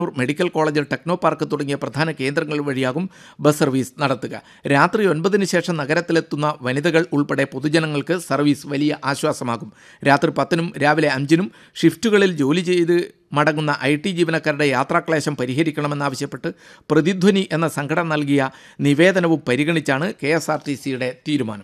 medical college techno park തുടങ്ങിയ പ്രധാന കേന്ദ്രങ്ങൾ വഴിയാകും ബസ് സർവീസ് നടത്തുക രാത്രി ഒൻപതിന് ശേഷം നഗരത്തിലെത്തുന്ന വനിതകൾ ഉൾപ്പെടെ പൊതുജനങ്ങൾക്ക് സർവീസ് വലിയ ആശ്വാസമാകും രാത്രി പത്തിനും രാവിലെ അഞ്ചിനും ഷിഫ്റ്റുകളിൽ ജോലി ചെയ്ത് മടങ്ങുന്ന ഐ ടി ജീവനക്കാരുടെ യാത്രാക്ലേശം പരിഹരിക്കണമെന്നാവശ്യപ്പെട്ട് പ്രതിധ്വനി എന്ന സംഘടന നൽകിയ നിവേദനവും പരിഗണിച്ചാണ് കെ എസ് ആർ ടി സിയുടെ തീരുമാനം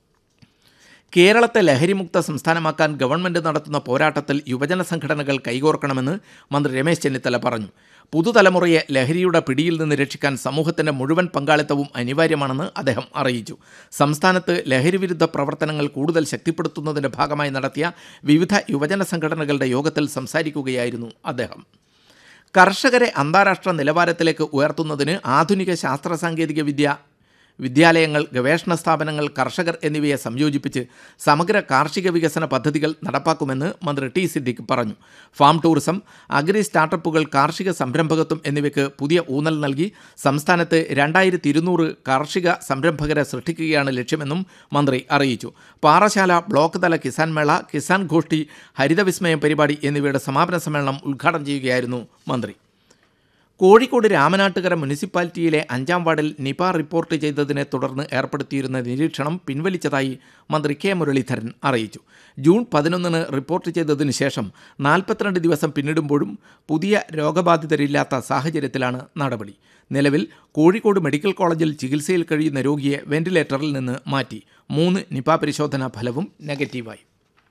കേരളത്തെ ലഹരിമുക്ത സംസ്ഥാനമാക്കാൻ ഗവൺമെന്റ് നടത്തുന്ന പോരാട്ടത്തിൽ യുവജന സംഘടനകൾ കൈകോർക്കണമെന്ന് മന്ത്രി രമേശ് ചെന്നിത്തല പറഞ്ഞു പുതുതലമുറയെ ലഹരിയുടെ പിടിയിൽ നിന്ന് രക്ഷിക്കാൻ സമൂഹത്തിന്റെ മുഴുവൻ പങ്കാളിത്തവും അനിവാര്യമാണെന്ന് അദ്ദേഹം അറിയിച്ചു സംസ്ഥാനത്ത് ലഹരിവിരുദ്ധ പ്രവർത്തനങ്ങൾ കൂടുതൽ ശക്തിപ്പെടുത്തുന്നതിന്റെ ഭാഗമായി നടത്തിയ വിവിധ യുവജന സംഘടനകളുടെ യോഗത്തിൽ സംസാരിക്കുകയായിരുന്നു അദ്ദേഹം കർഷകരെ അന്താരാഷ്ട്ര നിലവാരത്തിലേക്ക് ഉയർത്തുന്നതിന് ആധുനിക ശാസ്ത്ര സാങ്കേതിക വിദ്യ വിദ്യാലയങ്ങൾ ഗവേഷണ സ്ഥാപനങ്ങൾ കർഷകർ എന്നിവയെ സംയോജിപ്പിച്ച് സമഗ്ര കാർഷിക വികസന പദ്ധതികൾ നടപ്പാക്കുമെന്ന് മന്ത്രി ടി സിദ്ദിഖ് പറഞ്ഞു ഫാം ടൂറിസം അഗ്രി സ്റ്റാർട്ടപ്പുകൾ കാർഷിക സംരംഭകത്വം എന്നിവയ്ക്ക് പുതിയ ഊന്നൽ നൽകി സംസ്ഥാനത്ത് രണ്ടായിരത്തി ഇരുന്നൂറ് കാർഷിക സംരംഭകരെ സൃഷ്ടിക്കുകയാണ് ലക്ഷ്യമെന്നും മന്ത്രി അറിയിച്ചു പാറശാല ബ്ലോക്ക് തല കിസാൻ മേള കിസാൻ ഗോഷ്ഠി ഹരിതവിസ്മയം പരിപാടി എന്നിവയുടെ സമാപന സമ്മേളനം ഉദ്ഘാടനം ചെയ്യുകയായിരുന്നു മന്ത്രി കോഴിക്കോട് രാമനാട്ടുകര മുനിസിപ്പാലിറ്റിയിലെ അഞ്ചാം വാർഡിൽ നിപ റിപ്പോർട്ട് ചെയ്തതിനെ തുടർന്ന് ഏർപ്പെടുത്തിയിരുന്ന നിരീക്ഷണം പിൻവലിച്ചതായി മന്ത്രി കെ മുരളീധരൻ അറിയിച്ചു ജൂൺ പതിനൊന്നിന് റിപ്പോർട്ട് ചെയ്തതിനു ശേഷം നാൽപ്പത്തിരണ്ട് ദിവസം പിന്നിടുമ്പോഴും പുതിയ രോഗബാധിതരില്ലാത്ത സാഹചര്യത്തിലാണ് നടപടി നിലവിൽ കോഴിക്കോട് മെഡിക്കൽ കോളേജിൽ ചികിത്സയിൽ കഴിയുന്ന രോഗിയെ വെന്റിലേറ്ററിൽ നിന്ന് മാറ്റി മൂന്ന് നിപ പരിശോധനാ ഫലവും നെഗറ്റീവായി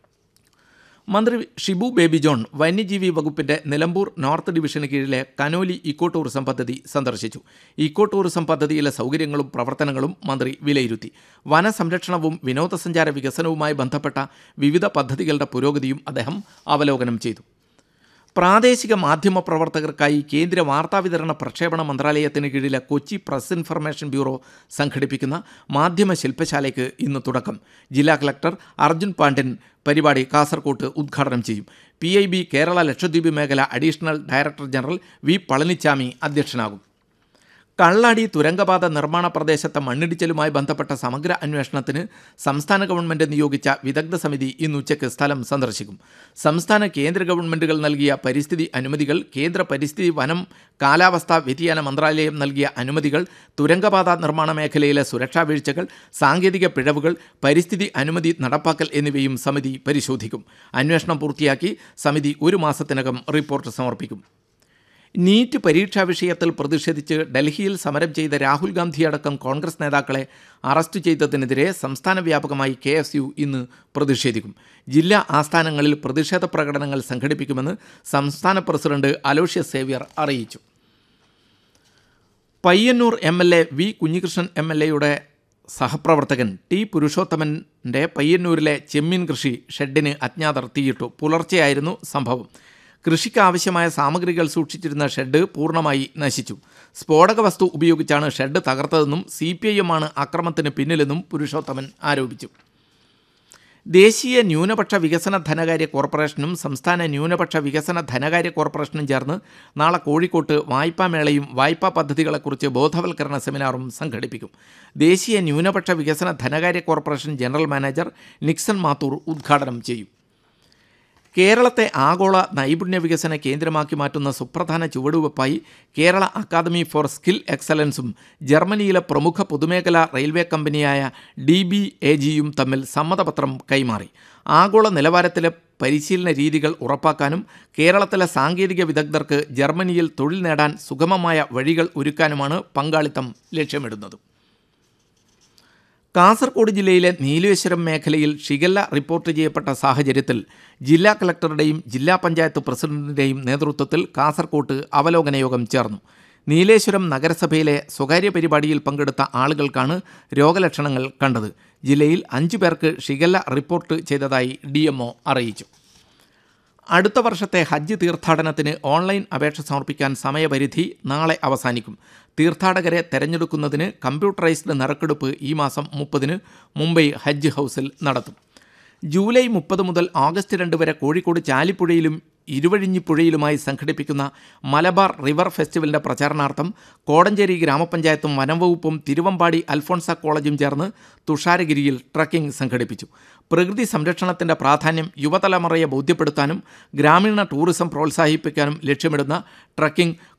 മന്ത്രി ഷിബു ബേബി ജോൺ വന്യജീവി വകുപ്പിന്റെ നിലമ്പൂർ നോർത്ത് ഡിവിഷന് കീഴിലെ കനോലി ഇക്കോ ടൂറിസം പദ്ധതി സന്ദർശിച്ചു ഇക്കോ ടൂറിസം പദ്ധതിയിലെ സൗകര്യങ്ങളും പ്രവർത്തനങ്ങളും മന്ത്രി വിലയിരുത്തി വനസംരക്ഷണവും വിനോദസഞ്ചാര വികസനവുമായി ബന്ധപ്പെട്ട വിവിധ പദ്ധതികളുടെ പുരോഗതിയും അദ്ദേഹം അവലോകനം ചെയ്തു പ്രാദേശിക മാധ്യമ പ്രവർത്തകർക്കായി കേന്ദ്ര വാർത്താവിതരണ പ്രക്ഷേപണ മന്ത്രാലയത്തിന് കീഴിലെ കൊച്ചി പ്രസ് ഇൻഫർമേഷൻ ബ്യൂറോ സംഘടിപ്പിക്കുന്ന മാധ്യമ ശില്പശാലയ്ക്ക് ഇന്ന് തുടക്കം ജില്ലാ കളക്ടർ അർജുൻ പാണ്ഡ്യൻ പരിപാടി കാസർകോട്ട് ഉദ്ഘാടനം ചെയ്യും P I B Kerala Lakshadweep മേഖല additional director general V Palanichami അധ്യക്ഷനാകും കള്ളാടി തുരങ്കപാത നിർമ്മാണ പ്രദേശത്തെ മണ്ണിടിച്ചിലുമായി ബന്ധപ്പെട്ട സമഗ്ര അന്വേഷണത്തിന് സംസ്ഥാന ഗവൺമെന്റ് നിയോഗിച്ച വിദഗ്ധ സമിതി ഇന്ന് ഉച്ചയ്ക്ക് സ്ഥലം സന്ദർശിക്കും സംസ്ഥാന കേന്ദ്ര ഗവൺമെന്റുകൾ നൽകിയ പരിസ്ഥിതി അനുമതികൾ കേന്ദ്ര പരിസ്ഥിതി വനം കാലാവസ്ഥാ വ്യതിയാന മന്ത്രാലയം നൽകിയ അനുമതികൾ തുരങ്കപാത നിർമ്മാണ മേഖലയിലെ സുരക്ഷാ വീഴ്ചകൾ സാങ്കേതിക പിഴവുകൾ പരിസ്ഥിതി അനുമതി നടപ്പാക്കൽ എന്നിവയും സമിതി പരിശോധിക്കും അന്വേഷണം പൂർത്തിയാക്കി സമിതി ഒരു മാസത്തിനകം റിപ്പോർട്ട് സമർപ്പിക്കും നീറ്റ് പരീക്ഷാ വിഷയത്തിൽ പ്രതിഷേധിച്ച് ഡൽഹിയിൽ സമരം ചെയ്ത രാഹുൽ ഗാന്ധി അടക്കം കോൺഗ്രസ് നേതാക്കളെ അറസ്റ്റ് ചെയ്തതിനെതിരെ സംസ്ഥാന വ്യാപകമായി കെ എസ് യു ഇന്ന് പ്രതിഷേധിക്കും ജില്ലാ ആസ്ഥാനങ്ങളിൽ പ്രതിഷേധ പ്രകടനങ്ങൾ സംഘടിപ്പിക്കുമെന്ന് സംസ്ഥാന പ്രസിഡന്റ് അലോഷ്യസ് സേവ്യർ അറിയിച്ചു Payyanur M L A V Kunhikrishnan M L എയുടെ സഹപ്രവർത്തകൻ ടി പുരുഷോത്തമൻ്റെ പയ്യന്നൂരിലെ ചെമ്മീൻ കൃഷി ഷെഡിന് അജ്ഞാതർ തീയിട്ടു പുലർച്ചെയായിരുന്നു സംഭവം കൃഷിക്ക് ആവശ്യമായ സാമഗ്രികൾ സൂക്ഷിച്ചിരുന്ന ഷെഡ് പൂർണ്ണമായി നശിച്ചു സ്ഫോടക വസ്തു ഉപയോഗിച്ചാണ് ഷെഡ് തകർത്തതെന്നും സി പി ഐ എമ്മാണ് അക്രമത്തിന് പിന്നിലെന്നും പുരുഷോത്തമൻ ആരോപിച്ചു ദേശീയ ന്യൂനപക്ഷ വികസന ധനകാര്യ കോർപ്പറേഷനും സംസ്ഥാന ന്യൂനപക്ഷ വികസന ധനകാര്യ കോർപ്പറേഷനും ചേർന്ന് നാളെ കോഴിക്കോട്ട് വായ്പാ മേളയും വായ്പാ പദ്ധതികളെക്കുറിച്ച് ബോധവൽക്കരണ സെമിനാറും സംഘടിപ്പിക്കും ദേശീയ ന്യൂനപക്ഷ വികസന ധനകാര്യ corporation general manager Nixon Mathur ഉദ്ഘാടനം ചെയ്യും കേരളത്തെ ആഗോള നൈപുണ്യ വികസന കേന്ദ്രമാക്കി മാറ്റുന്ന സുപ്രധാന ചുവടുവെപ്പായി കേരള അക്കാദമി ഫോർ സ്കിൽ എക്സലൻസും ജർമ്മനിയിലെ പ്രമുഖ പൊതുമേഖലാ റെയിൽവേ കമ്പനിയായ ഡി ബി എ ജിയും തമ്മിൽ സമ്മതപത്രം കൈമാറി ആഗോള നിലവാരത്തിലെ പരിശീലന രീതികൾ ഉറപ്പാക്കാനും കേരളത്തിലെ സാങ്കേതിക വിദഗ്ധർക്ക് ജർമ്മനിയിൽ തൊഴിൽ നേടാൻ സുഗമമായ വഴികൾ ഒരുക്കാനുമാണ് പങ്കാളിത്തം ലക്ഷ്യമിടുന്നത് കാസർഗോഡ് ജില്ലയിലെ നീലേശ്വരം മേഖലയിൽ ഷിഗല്ല റിപ്പോർട്ട് ചെയ്യപ്പെട്ട സാഹചര്യത്തിൽ ജില്ലാ കളക്ടറുടെയും ജില്ലാ പഞ്ചായത്ത് പ്രസിഡന്റിൻ്റെയും നേതൃത്വത്തിൽ കാസർകോട്ട് അവലോകന യോഗം ചേർന്നു നീലേശ്വരം നഗരസഭയിലെ സ്വകാര്യ പരിപാടിയിൽ പങ്കെടുത്ത ആളുകൾക്കാണ് രോഗലക്ഷണങ്ങൾ കണ്ടത് ജില്ലയിൽ അഞ്ചു പേർക്ക് ഷിഗല്ല റിപ്പോർട്ട് ചെയ്തതായി ഡി അറിയിച്ചു അടുത്ത വർഷത്തെ ഹജ്ജ് തീർത്ഥാടനത്തിന് ഓൺലൈൻ അപേക്ഷ സമർപ്പിക്കാൻ സമയപരിധി നാളെ അവസാനിക്കും തീർത്ഥാടകരെ തെരഞ്ഞെടുക്കുന്നതിന് കമ്പ്യൂട്ടറൈസ്ഡ് നറുക്കെടുപ്പ് ഈ മാസം മുപ്പതിന് മുംബൈ ഹജ്ജ് ഹൗസിൽ നടത്തും ജൂലൈ മുപ്പത് മുതൽ ഓഗസ്റ്റ് രണ്ട് വരെ കോഴിക്കോട് ചാലിപ്പുഴയിലും ഇരുവഴിഞ്ഞിപ്പുഴയിലുമായി സംഘടിപ്പിക്കുന്ന മലബാർ റിവർ ഫെസ്റ്റിവലിന്റെ പ്രചാരണാർത്ഥം കോടഞ്ചേരി ഗ്രാമപഞ്ചായത്തും വനംവകുപ്പും തിരുവമ്പാടി അൽഫോൺസ കോളേജും ചേർന്ന് തുഷാരഗിരിയിൽ ട്രക്കിംഗ് സംഘടിപ്പിച്ചു പ്രകൃതി സംരക്ഷണത്തിന്റെ പ്രാധാന്യം യുവതലമുറയെ ബോധ്യപ്പെടുത്താനും ഗ്രാമീണ ടൂറിസം പ്രോത്സാഹിപ്പിക്കാനും ലക്ഷ്യമിടുന്ന ട്രക്കിംഗ്